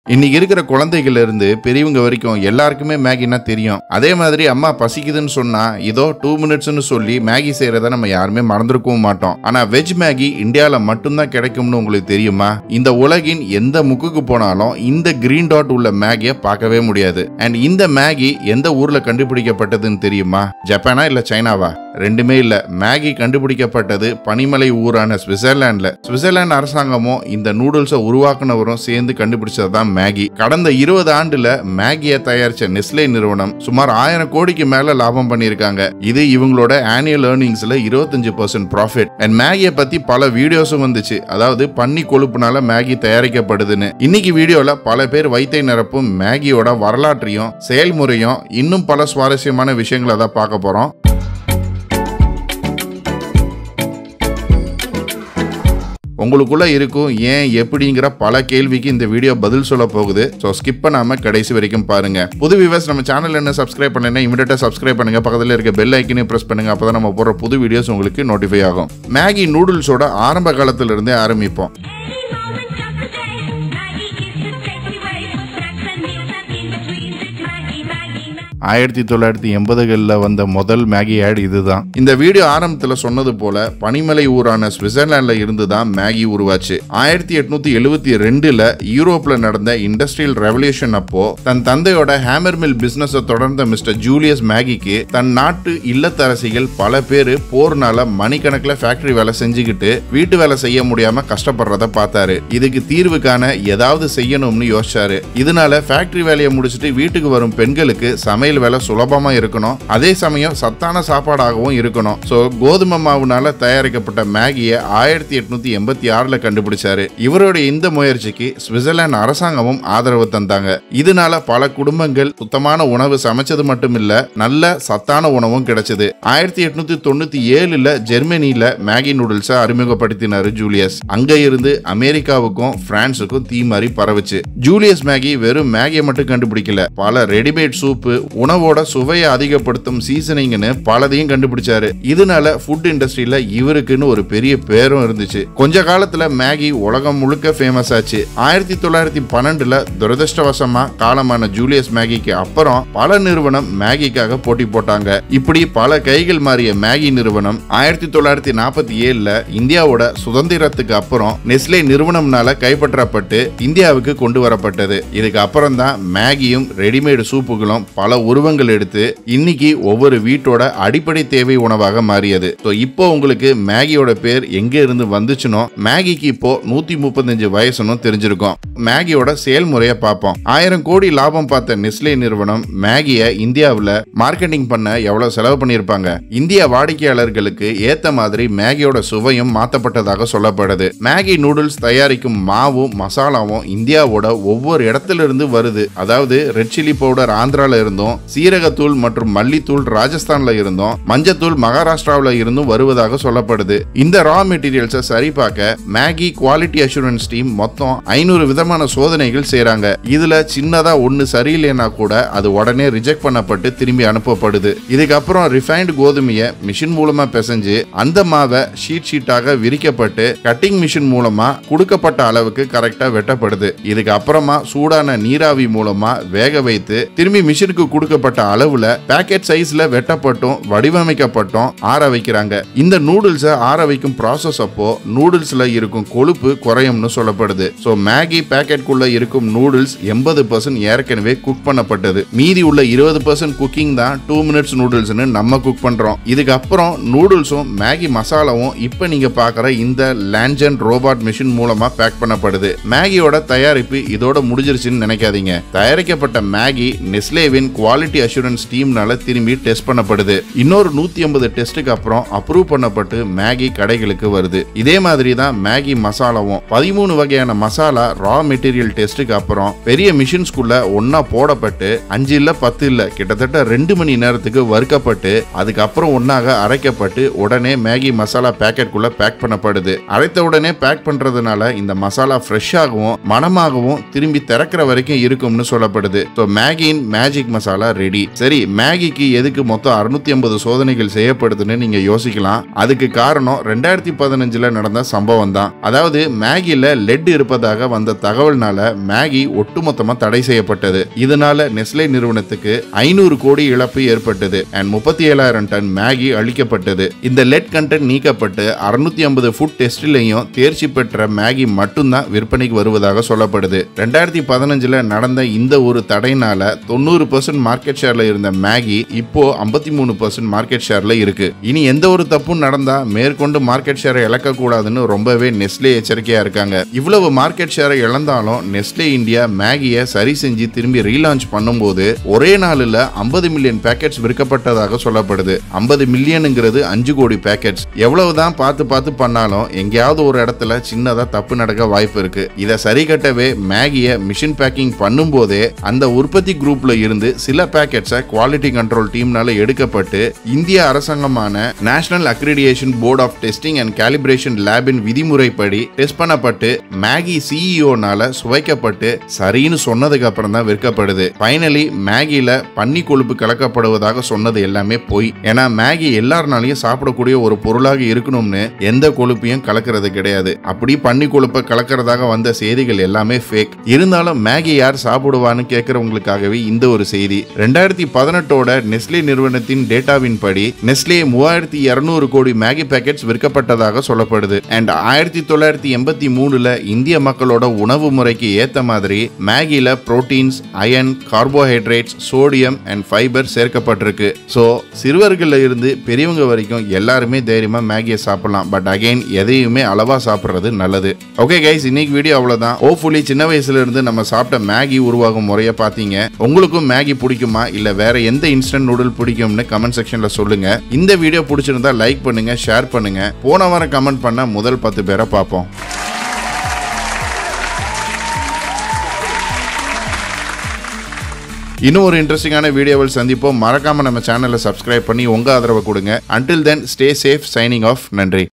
இன்னைக்கு இருக்கிற குழந்தைகள் இருந்து பெரியவங்க வரைக்கும் எல்லாருக்குமே மேகினா தெரியும் அதே மாதிரி அம்மா பசிக்குதுன்னு சொன்னா இதோ டூ மினிட்ஸ்னு சொல்லி மேகி செய்யறத நம்ம யாருமே மறந்துருக்கவும் மாட்டோம் ஆனா வெஜ் மேகி இந்தியால மட்டும்தான் கிடைக்கும்னு உங்களுக்கு தெரியுமா இந்த உலகின் எந்த முக்குக்கு போனாலும் இந்த கிரீன் டாட் உள்ள மேகியை பார்க்கவே முடியாது அண்ட் இந்த மேகி எந்த ஊர்ல கண்டுபிடிக்கப்பட்டதுன்னு தெரியுமா ஜப்பானா இல்ல சைனாவா ரெண்டுமே இல்ல மேகி கண்டுபிடிக்கப்பட்டது பனிமலை ஊரான சுவிட்சர்லாந்துல சுவிட்சர்லாந்து அரசாங்கமும் இந்த நூடுல்ஸை உருவாக்குனவரும் சேர்ந்து கண்டுபிடிச்சது தான் மேகி கடந்த இருபது ஆண்டுல மேகியை தயாரிச்ச நெஸ்லே நிறுவனம் சுமார் ஆயிரம் கோடிக்கு மேல லாபம் பண்ணியிருக்காங்க இது இவங்களோட ஆனுவல் ஏர்னிங்ஸ்ல இருபத்தஞ்சு பர்சன்ட் ப்ராஃபிட் அண்ட் மேகியை பத்தி பல வீடியோஸும் வந்துச்சு அதாவது பன்னி கொழுப்புனால மேகி தயாரிக்கப்படுதுன்னு இன்னைக்கு வீடியோல பல பேர் வைத்தை நிரப்பும் மேகியோட வரலாற்றையும் செயல்முறையும் இன்னும் பல சுவாரஸ்யமான விஷயங்களை தான் பார்க்க போறோம் உங்களுக்குள்ள இருக்கும் ஏன் எப்படிங்கிற பல கேள்விக்கு இந்த வீடியோ பதில் சொல்ல போகுது ஸோ ஸ்கிப் பண்ணாம கடைசி வரைக்கும் பாருங்க புது வியூவர்ஸ் நம்ம சேனல் என்ன சப்ஸ்கிரைப் பண்ணலன்னா இமீடியட்டா சப்ஸ்கிரைப் பண்ணுங்க பக்கத்தில் இருக்க பெல் ஐக்கனையும் பிரஸ் பண்ணுங்க அப்பதான் நம்ம போடுற புது வீடியோஸ் உங்களுக்கு நோட்டிஃபை ஆகும் மேகி நூடுல்ஸோட ஆரம்ப காலத்துல இருந்தே ஆரம்பிப்போம் Any moment of the day, Maggie gives you takeaways, snacks and meals and in between. It's Maggie, Maggie, Maggie. ஆயிரத்தி தொள்ளாயிரத்தி எண்பதுகளில் வந்த முதல் மேகி ஆட் இதுதான் இந்த வீடியோ ஆரம்பத்தில் சொன்னது போல பனிமலை ஊரான சுவிட்சர்லாந்துல இருந்து தான் மேகி உருவாச்சு ஆயிரத்தி எட்நூத்தி எழுபத்தி ரெண்டுல யூரோப்ல நடந்த இண்டஸ்ட்ரியல் ரெவல்யூஷன் அப்போ தன் தந்தையோட ஹேமர் மில் பிசினஸ் தொடர்ந்த மிஸ்டர் ஜூலியஸ் மேகிக்கு தன் நாட்டு இல்லத்தரசிகள் பல பேர் போர்னால மணிக்கணக்கில் ஃபேக்டரி வேலை செஞ்சுக்கிட்டு வீட்டு வேலை செய்ய முடியாம கஷ்டப்படுறத பார்த்தாரு இதுக்கு தீர்வு காண ஏதாவது செய்யணும்னு யோசிச்சாரு இதனால ஃபேக்டரி வேலையை முடிச்சுட்டு வீட்டுக்கு வரும் பெண்களுக்கு சமையல் வேலை சுலபமா இருக்கணும் அதே சமயம் சத்தான சாப்பாடாகவும் இருக்கணும் ஸோ கோதுமை மாவுனால தயாரிக்கப்பட்ட மேகியை ஆயிரத்தி எட்நூத்தி எண்பத்தி ஆறுல கண்டுபிடிச்சாரு இவருடைய இந்த முயற்சிக்கு சுவிட்சர்லாந்து அரசாங்கமும் ஆதரவு தந்தாங்க இதனால பல குடும்பங்கள் சுத்தமான உணவு சமைச்சது மட்டும் இல்ல நல்ல சத்தான உணவும் கிடைச்சது ஆயிரத்தி எட்நூத்தி தொண்ணூத்தி ஏழுல ஜெர்மனியில மேகி நூடுல்ஸை அறிமுகப்படுத்தினாரு ஜூலியஸ் அங்க இருந்து அமெரிக்காவுக்கும் பிரான்ஸுக்கும் தீ மாதிரி பரவுச்சு ஜூலியஸ் மேகி வெறும் மேகியை மட்டும் கண்டுபிடிக்கல பல ரெடிமேட் சூப்பு உணவோட சுவையை அதிகப்படுத்தும் சீசனிங்னு பலதையும் கண்டுபிடிச்சாரு இதனால ஃபுட் இண்டஸ்ட்ரியில இவருக்குன்னு ஒரு பெரிய பேரும் இருந்துச்சு கொஞ்ச காலத்துல மேகி உலகம் முழுக்க ஃபேமஸ் ஆச்சு ஆயிரத்தி தொள்ளாயிரத்தி பன்னெண்டுல துரதிருஷ்டவசமா காலமான ஜூலியஸ் மேகிக்கு அப்புறம் பல நிறுவனம் மேகிக்காக போட்டி போட்டாங்க இப்படி பல கைகள் மாறிய மேகி நிறுவனம் ஆயிரத்தி தொள்ளாயிரத்தி நாற்பத்தி ஏழுல இந்தியாவோட சுதந்திரத்துக்கு அப்புறம் நெஸ்லே நிறுவனம்னால கைப்பற்றப்பட்டு இந்தியாவுக்கு கொண்டு வரப்பட்டது இதுக்கு அப்புறம் தான் மேகியும் ரெடிமேடு சூப்புகளும் பல உருவங்கள் எடுத்து இன்னைக்கு ஒவ்வொரு வீட்டோட அடிப்படை தேவை உணவாக மாறியது ஸோ இப்போ உங்களுக்கு மேகியோட பேர் எங்க இருந்து வந்துச்சுனோ மேகிக்கு இப்போ நூத்தி முப்பத்தஞ்சு வயசுன்னு தெரிஞ்சிருக்கும் மேகியோட செயல்முறையை பார்ப்போம் ஆயிரம் கோடி லாபம் பார்த்த நெஸ்லே நிறுவனம் மேகியை இந்தியாவில் மார்க்கெட்டிங் பண்ண எவ்வளவு செலவு பண்ணியிருப்பாங்க இந்திய வாடிக்கையாளர்களுக்கு ஏத்த மாதிரி மேகியோட சுவையும் மாற்றப்பட்டதாக சொல்லப்படுது மேகி நூடுல்ஸ் தயாரிக்கும் மாவும் மசாலாவும் இந்தியாவோட ஒவ்வொரு இடத்துல இருந்து வருது அதாவது ரெட் சில்லி பவுடர் ஆந்திரால இருந்தும் சீரகத்தூள் மற்றும் மல்லித்தூள் ராஜஸ்தான்ல இருந்தும் மஞ்சத்தூள் மகாராஷ்டிராவுல இருந்தும் வருவதாக சொல்லப்படுது இந்த ரா மெட்டீரியல்ஸை சரி பார்க்க மேகி குவாலிட்டி அஷூரன்ஸ் டீம் மொத்தம் ஐநூறு விதமான சோதனைகள் செய்றாங்க இதுல சின்னதா ஒன்னு சரியில்லைன்னா கூட அது உடனே ரிஜெக்ட் பண்ணப்பட்டு திரும்பி அனுப்பப்படுது இதுக்கப்புறம் ரிஃபைன்டு கோதுமையை மிஷின் மூலமா பிசைஞ்சு அந்த மாவை ஷீட் ஷீட்டாக விரிக்கப்பட்டு கட்டிங் மிஷின் மூலமா கொடுக்கப்பட்ட அளவுக்கு கரெக்டா வெட்டப்படுது இதுக்கு அப்புறமா சூடான நீராவி மூலமா வேக வைத்து திரும்பி மிஷினுக்கு கொடுக்கப்பட்ட அளவுல பேக்கெட் சைஸ்ல வெட்டப்பட்டும் வடிவமைக்கப்பட்டும் ஆற வைக்கிறாங்க இந்த நூடுல்ஸை ஆற வைக்கும் ப்ராசஸ் அப்போ நூடுல்ஸ்ல இருக்கும் கொழுப்பு குறையும்னு சொல்லப்படுது ஸோ மேகி பேக்கெட்குள்ள இருக்கும் நூடுல்ஸ் எண்பது பர்சன்ட் ஏற்கனவே குக் பண்ணப்பட்டது மீதி உள்ள இருபது பர்சன்ட் குக்கிங் தான் டூ மினிட்ஸ் நூடுல்ஸ்னு நம்ம குக் பண்றோம் இதுக்கப்புறம் நூடுல்ஸும் மேகி மசாலாவும் இப்போ நீங்க பார்க்குற இந்த லேண்ட்ஜன் ரோபாட் மிஷின் மூலமா பேக் பண்ணப்படுது மேகியோட தயாரிப்பு இதோட முடிஞ்சிருச்சுன்னு நினைக்காதீங்க தயாரிக்கப்பட்ட மேகி நெஸ்லேவின் குவாலிட்டி அஷூரன்ஸ் டீம்னால திரும்பி டெஸ்ட் பண்ணப்படுது இன்னொரு நூத்தி ஐம்பது டெஸ்ட்டுக்கு அப்புறம் அப்ரூவ் பண்ணப்பட்டு மேகி கடைகளுக்கு வருது இதே மாதிரி தான் மேகி மசாலாவும் பதிமூணு வகையான மசாலா ரா மெட்டீரியல் டெஸ்ட்டுக்கு அப்புறம் பெரிய மிஷின்ஸ்குள்ள ஒன்னா போடப்பட்டு அஞ்சு இல்ல பத்து இல்ல கிட்டத்தட்ட ரெண்டு மணி நேரத்துக்கு வறுக்கப்பட்டு அதுக்கப்புறம் ஒன்னாக அரைக்கப்பட்டு உடனே மேகி மசாலா பேக்கெட்குள்ள பேக் பண்ணப்படுது அரைத்த உடனே பேக் பண்றதுனால இந்த மசாலா ஃப்ரெஷ்ஷாகவும் மனமாகவும் திரும்பி திறக்கிற வரைக்கும் இருக்கும்னு சொல்லப்படுது ஸோ மேகியின் மேஜிக் மசாலா மசாலா ரெடி சரி மேகிக்கு எதுக்கு மொத்தம் அறுநூத்தி ஐம்பது சோதனைகள் செய்யப்படுதுன்னு நீங்க யோசிக்கலாம் அதுக்கு காரணம் ரெண்டாயிரத்தி பதினஞ்சுல நடந்த சம்பவம் தான் அதாவது மேகில லெட் இருப்பதாக வந்த தகவல்னால மேகி ஒட்டுமொத்தமா தடை செய்யப்பட்டது இதனால நெஸ்லே நிறுவனத்துக்கு ஐநூறு கோடி இழப்பு ஏற்பட்டது அண்ட் முப்பத்தி ஏழாயிரம் டன் மேகி அழிக்கப்பட்டது இந்த லெட் கண்டென்ட் நீக்கப்பட்டு அறுநூத்தி ஐம்பது ஃபுட் டெஸ்ட்லையும் தேர்ச்சி பெற்ற மேகி மட்டும்தான் விற்பனைக்கு வருவதாக சொல்லப்படுது ரெண்டாயிரத்தி பதினஞ்சுல நடந்த இந்த ஒரு தடைனால தொண்ணூறு பர்சன்ட் மார்க்கெட் ஷேர்ல இருந்த மேகி இப்போ ஐம்பத்தி மூணு பர்சன்ட் மார்க்கெட் ஷேர்ல இருக்கு இனி எந்த ஒரு தப்பும் நடந்தா மேற்கொண்டு மார்க்கெட் ஷேரை இழக்க கூடாதுன்னு ரொம்பவே நெஸ்லே எச்சரிக்கையா இருக்காங்க இவ்வளவு மார்க்கெட் ஷேரை இழந்தாலும் நெஸ்லே இந்தியா மேகியை சரி செஞ்சு திரும்பி ரீலான்ச் பண்ணும்போது ஒரே நாளில் ஐம்பது மில்லியன் பேக்கெட்ஸ் விற்கப்பட்டதாக சொல்லப்படுது ஐம்பது மில்லியனுங்கிறது அஞ்சு கோடி பேக்கெட்ஸ் எவ்வளவுதான் பார்த்து பார்த்து பண்ணாலும் எங்கேயாவது ஒரு இடத்துல சின்னதா தப்பு நடக்க வாய்ப்பு இருக்கு இதை சரி கட்டவே மேகியை மிஷின் பேக்கிங் பண்ணும்போதே அந்த உற்பத்தி குரூப்ல இருந்து சில பேக்கெட்ஸை குவாலிட்டி கண்ட்ரோல் டீம்னால எடுக்கப்பட்டு இந்திய அரசாங்கமான national accreditation board of testing and calibration லேபின் விதிமுறைப்படி டெஸ்ட் பண்ணப்பட்டு மேகி சிஇஓனால சுவைக்கப்பட்டு சரின்னு சொன்னதுக்கு அப்புறம் தான் விற்கப்படுது ஃபைனலி மேகில பன்னி கொழுப்பு கலக்கப்படுவதாக சொன்னது எல்லாமே பொய் ஏன்னா மேகி எல்லாருனாலையும் சாப்பிடக்கூடிய ஒரு பொருளாக இருக்கணும்னு எந்த கொழுப்பையும் கலக்கிறது கிடையாது அப்படி பன்னி கொழுப்பை கலக்கிறதாக வந்த செய்திகள் எல்லாமே ஃபேக் இருந்தாலும் மேகி யார் சாப்பிடுவான்னு கேட்கறவங்களுக்காகவே இந்த ஒரு செய்தி ரெண்டாயிரத்தி பதினெட்டோட நெஸ்லே நிறுவனத்தின் டேட்டாவின் படி நெஸ்லே மூவாயிரத்தி இருநூறு கோடி மேகி பேக்கெட்ஸ் விற்கப்பட்டதாக சொல்லப்படுது அண்ட் ஆயிரத்தி தொள்ளாயிரத்தி எண்பத்தி மூணுல இந்திய மக்களோட உணவு முறைக்கு ஏத்த மாதிரி மேகில proteins iron carbohydrates sodium and fibre சேர்க்கப்பட்டிருக்கு ஸோ சிறுவர்கள்ல இருந்து பெரியவங்க வரைக்கும் எல்லாருமே தைரியமா மேகியை சாப்பிடலாம் பட் அகைன் எதையுமே அளவா சாப்பிட்றது நல்லது ஓகே கைஸ் இன்னைக்கு வீடியோ அவ்வளவுதான் ஹோப்ஃபுல்லி சின்ன வயசுல இருந்து நம்ம சாப்பிட்ட மேகி உருவாகும் முறையை பார்த்தீங்க உங்களுக்கும் மேகி பிடிக்குமா இல்ல வேற எந்த இன்ஸ்டன்ட் நூடுல் பிடிக்கும்னு கமெண்ட் செக்ஷன்ல சொல்லுங்க இந்த வீடியோ பிடிச்சிருந்தா லைக் பண்ணுங்க ஷேர் பண்ணுங்க போன வாரம் கமெண்ட் பண்ண முதல் பத்து பேரை பார்ப்போம் இன்னும் ஒரு இன்ட்ரெஸ்டிங்கான வீடியோவில் சந்திப்போம் மறக்காம நம்ம சேனலை சப்ஸ்கிரைப் பண்ணி உங்க ஆதரவை கொடுங்க until then stay safe signing off நன்றி